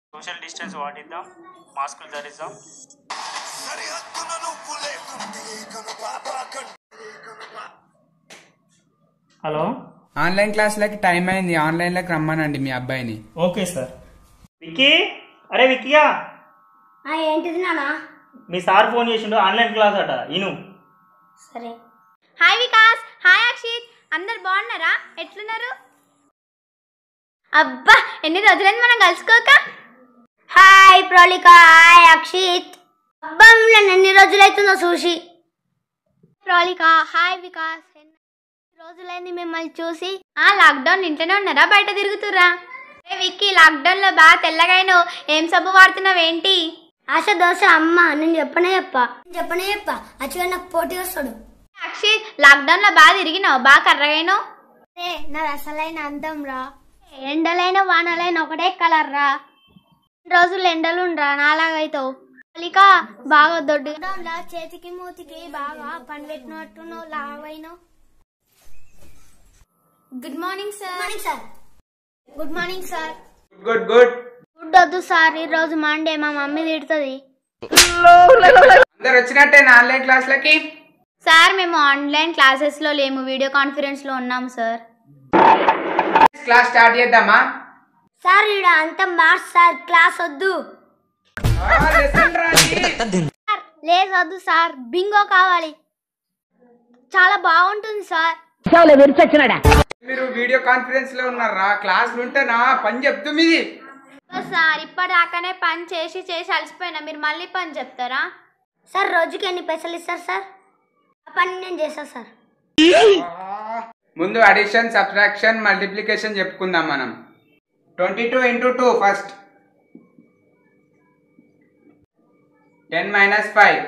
Social distance పాటిద్దాం మాస్కులు ధరిద్దాం హలో ఆన్లైన్ క్లాసులకి టైం అయింది ఆన్లైన్లోకి రమ్మనండి మీ అబ్బాయిని ఓకే సార్ విక్కీ అరే విక్కీయా ఆ, ఏంటిది నానా మీ సార్ ఫోన్ చేసిండు ఆన్లైన్ క్లాస్ అట ఇను సరే హాయ్ వికాస్ హాయ్ అక్షిత్ అందరు బాగున్నారా ఎట్లున్నారు అబ్బా ఎన్ని రోజులైంది మనం కలుసుకోక హాయ్ ప్రోలిక హాయ్ అక్షిత్ అబ్బా మిమ్మల్ని ఎన్ని రోజులైతుందో చూసి ప్రోలిక హాయ్ వికాస్ ఎన్ని రోజులైంది మిమ్మల్ని చూసి ఆ లాక్డౌన్ ఇంట్లోనే ఉన్నారా బయట తిరుగుతురా ఏ విక్కీ లాక్డౌన్ లో బాగా తెల్లగాను ఏం సబ్బు వాడుతున్నావు ఏంటి ఆశ దోశ అమ్మ నేను చెప్పనే చెప్పా నేను చెప్పనే చెప్పా అచ్చిగా నాకు పోటీ వస్తాడు అక్షిత్ లాక్డౌన్ లో బాగా తిరిగినావు బాగా కర్రగాను అరే నాది అసలైన అందం రా ఎండలైన వానలైన ఒకటే కలర్ రా రోజులు ఎండలు ఉండరా నాలాగైతావు ప్రోలిక బాగా దొడ్డు దాంట్లో చేతికి మూతికి బాగా పని పెట్టినట్టు నువ్వు లావైనావు good morning sir morning sir good morning sir good good good వద్దు సార్ ఈ రోజు మండే మా మమ్మీ తిడుతుంది అందరు వచ్చినట్టేనా ఆన్లైన్ క్లాసులకి సార్ మేము ఆన్లైన్ క్లాసెస్లో లేము వీడియో కాన్ఫరెన్స్లో ఉన్నాము సార్ క్లాస్ స్టార్ట్ చేద్దామా సార్ ఈడ అంత మార్క్స్ సార్ క్లాస్ వద్దు ఆ, lesson రాని. సార్ లేదు వద్దు సార్ బింగో కావాలి చాలా బాగుంటుంది సార్ మీరు వీడియో కాన్ఫరెన్స్ లో ఉన్నారా క్లాసులు ఉంటేనా పని చెప్తూ మీది సార్ ఇప్పటిదాకానే పని చేసి చేసి అలసిపోయినా మీరు మళ్ళీ పని చెప్తారా సార్ రోజుకి ఎన్ని పైసలు ఇస్తారు సార్ ఆ పని నేను చేస్తా సార్ ముందు అడిషన్ సబ్ట్రాక్షన్ మల్టిప్లికేషన్ చెప్పుకుందాం మనం twenty two into two first ten minus five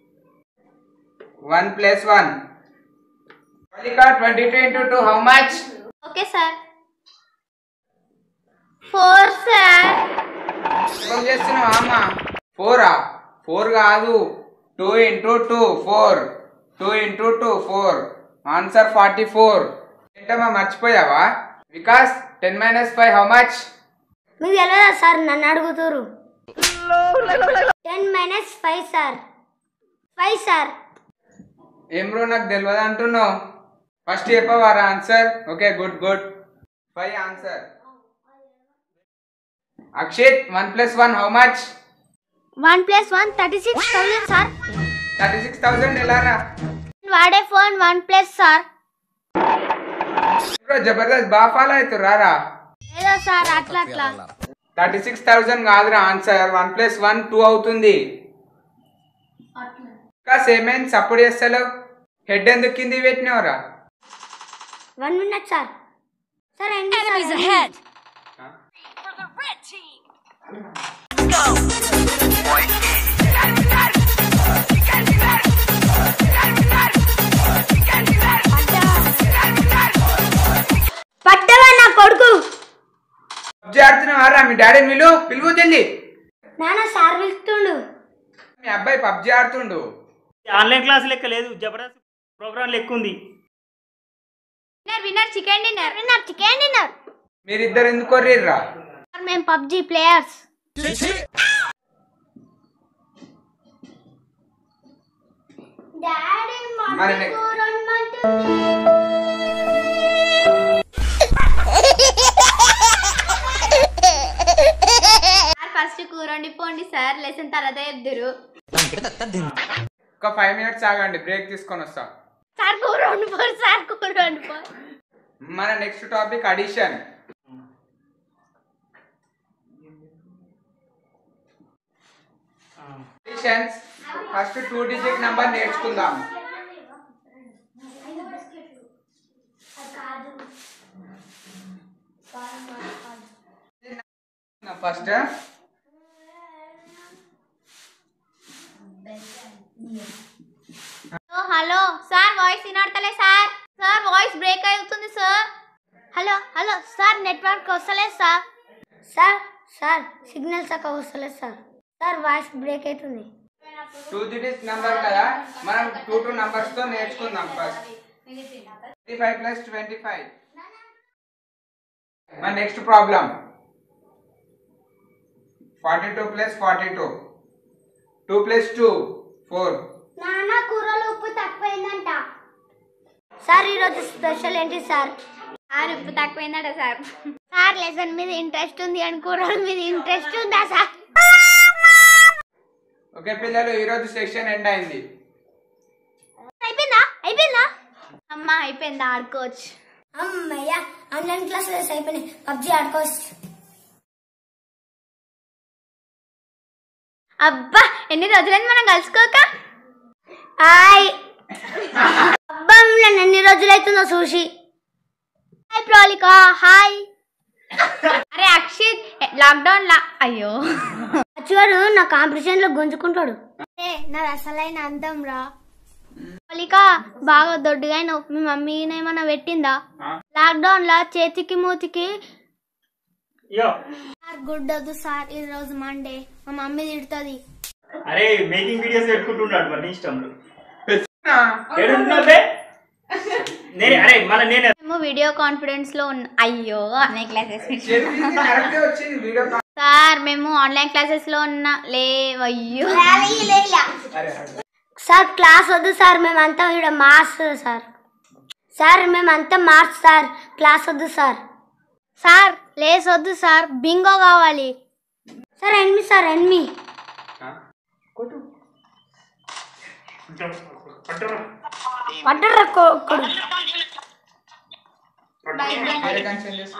one plus one twenty two into two how much okay sir four sir ఏం చేస్తున్నావు అమ్మ ఫోరా ఫోర్ కాదు two into two four two into two four answer forty four ఏంటమ్మా మర్చిపోయావా Vikas ten minus five how much మీకు తెలియదా sir నన్ను అడుగుతారు ten minus five sir five sir ఏం బ్రో నాకు తెలియదు అంటున్నావు ఫస్ట్ చెప్పవారా answer okay good good five answer Akshit one plus one how much one plus one thirty six thousand sir thirty six thousand ఎలా రా వాడే phone one plus sir bro Jabardasth బాగా follow అవుతుర్రా రా ఏదో సార్ అట్లా అట్లా థర్టీ సిక్స్ థౌసండ్ కాదురా answer one plus one two అవుతుంది ఇంకా ఏమైంది సపోర్ట్ చేస్తలేవు హెడ్ ఎందుకు కింది పెట్టినవరా వన్ మినిట్ సార్ సార్ ఏంటి సార్ పట్టవా నా కొడుకు పబ్జి ఆడుతున్నావారా మీ డాడీని పిలువు పిలువు జల్ది నాన్న సార్ పిలుస్తుండు మీ అబ్బాయి పబ్జి ఆడుతుండు ఆన్లైన్ క్లాస్ లెక్క లేదు జబర్దస్త్ ప్రోగ్రామ్ లెక్క ఉంది winner winner chicken dinner winner chicken dinner మీరిద్దరు ఎందుకు కొర్రీర్రా సార్ మేము పబ్జి ప్లేయర్స్ డాడీ మరి నె- సార్ ఫస్ట్ కూర వండిపోండి సార్ లెసన్ తర్వాత చెప్దురు ఒక ఫైవ్ మినిట్స్ ఆగండి బ్రేక్ తీసుకొని వస్తాం సార్ కూర వండిపోరు సార్ కూర వండిపోరు మన next topic addition additions first two digit number నేర్చుకుందాం first hello hello sir voice వినడతలే సార్ సార్ వాయిస్ బ్రేక్ అవుతుంది sir hello hello sir network వస్తలేదు సార్ సార్ సార్ సిగ్నల్ చక్క వస్తలేదు సార్ సార్ వాయిస్ బ్రేక్ అవుతుంది టూ డిజిట్ నెంబర్ కదా మనం two two numbers తో నేర్చుకుందాం first twenty five plus twenty five మన next problem forty two plus forty two two plus two four నాన్న కూరలో ఉప్పు తక్కువైందంట సార్ ఈరోజు స్పెషల్ ఏంటి సార్ సార్ ఉప్పు తక్కువైందట సార్ సార్ లెసన్ మీద ఇంట్రెస్ట్ ఉంది అని కూరల మీద ఇంట్రెస్ట్ ఉందా సార్ ఓకే పిల్లలు ఈరోజు సెక్షన్ ఎండ్ అయింది అయిపోయిందా అయిపోయిందా అమ్మ అయిపోయిందా ఆడుకోవచ్చు అమ్మయ్య ఆన్లైన్ క్లాసెస్ అయిపోయినాయి పబ్జి ఆడుకోవచ్చు అబ్బా ఎన్ని రోజులైంది మనం కలుసుకోక హాయ్ అబ్బంలో ఎన్ని రోజులైతుందో చూసి హాయ్ ప్రోలిక హాయ్ అరే అక్షిత్ లాక్డౌన్ లా అయ్యో చూడు నా కాంపిటీషన్ లో గుంజుకుంటాడు నాది అసలైన అందం రా ప్రోలిక బాగా దొడ్డుగా మీ మమ్మీ ఏమన్నా పెట్టిందా లాక్డౌన్ లా చేతికి మూతికి ఇయో సార్ గుడ్ వద్దు సార్ ఈ రోజు మండే మా మమ్మీ తిడుతుంది అరే మేకింగ్ వీడియోస్ పెట్టుకుంటున్నాడు మరి నీ ఇష్టంలో ఏడుంటున్నావే నేనే అరే మన నేనే మేము వీడియో కాన్ఫిడెన్స్ లో ఉన్న అయ్యో ఆన్లైన్ క్లాసెస్ కరెక్టే వచ్చింది వీడియో కాల్ సార్ మేము ఆన్లైన్ క్లాసెస్ లో ఉన్న లేవయ్యో సార్ క్లాస్ వద్దు సార్ మేమంతా ఇక్కడ మార్క్స్ సార్ సార్ మేమంతా మార్క్స్ సార్ క్లాస్ వద్దు సార్ సార్ లేస్ వద్దు సార్ బింగో కావాలి సార్ ఎన్మి సార్ ఎన్మి పట్టరా కొడు వేరే కనెక్షన్ చేసుకో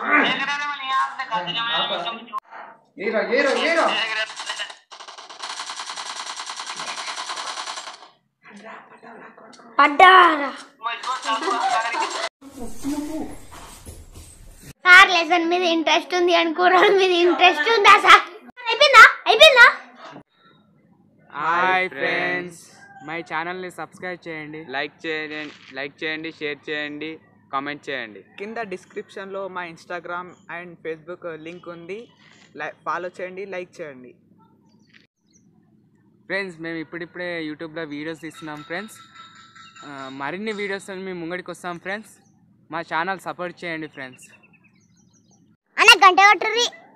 హీరో హీరో హీరో పడ్డారా సార్ లెసన్ మీద ఇంట్రెస్ట్ ఉంది అని కూరల మీద ఇంట్రెస్ట్ ఉందా సార్ అయిపోయిందా అయిపోయిందా హాయ్ ఫ్రెండ్స్ మై ఛానల్ని సబ్స్క్రైబ్ చేయండి లైక్ చేయండి లైక్ చేయండి షేర్ చేయండి కామెంట్ చేయండి కింద డిస్క్రిప్షన్లో మా ఇన్స్టాగ్రామ్ అండ్ ఫేస్బుక్ లింక్ ఉంది ఫాలో చేయండి లైక్ చేయండి ఫ్రెండ్స్ మేము ఇప్పుడిప్పుడే యూట్యూబ్లో వీడియోస్ తీస్తున్నాం ఫ్రెండ్స్ ఆ, మరిన్ని వీడియోస్ మేము ముంగడికి వస్తాం ఫ్రెండ్స్ మా ఛానల్ సపోర్ట్ చేయండి ఫ్రెండ్స్ అన్న గంట కొట్టుర్రి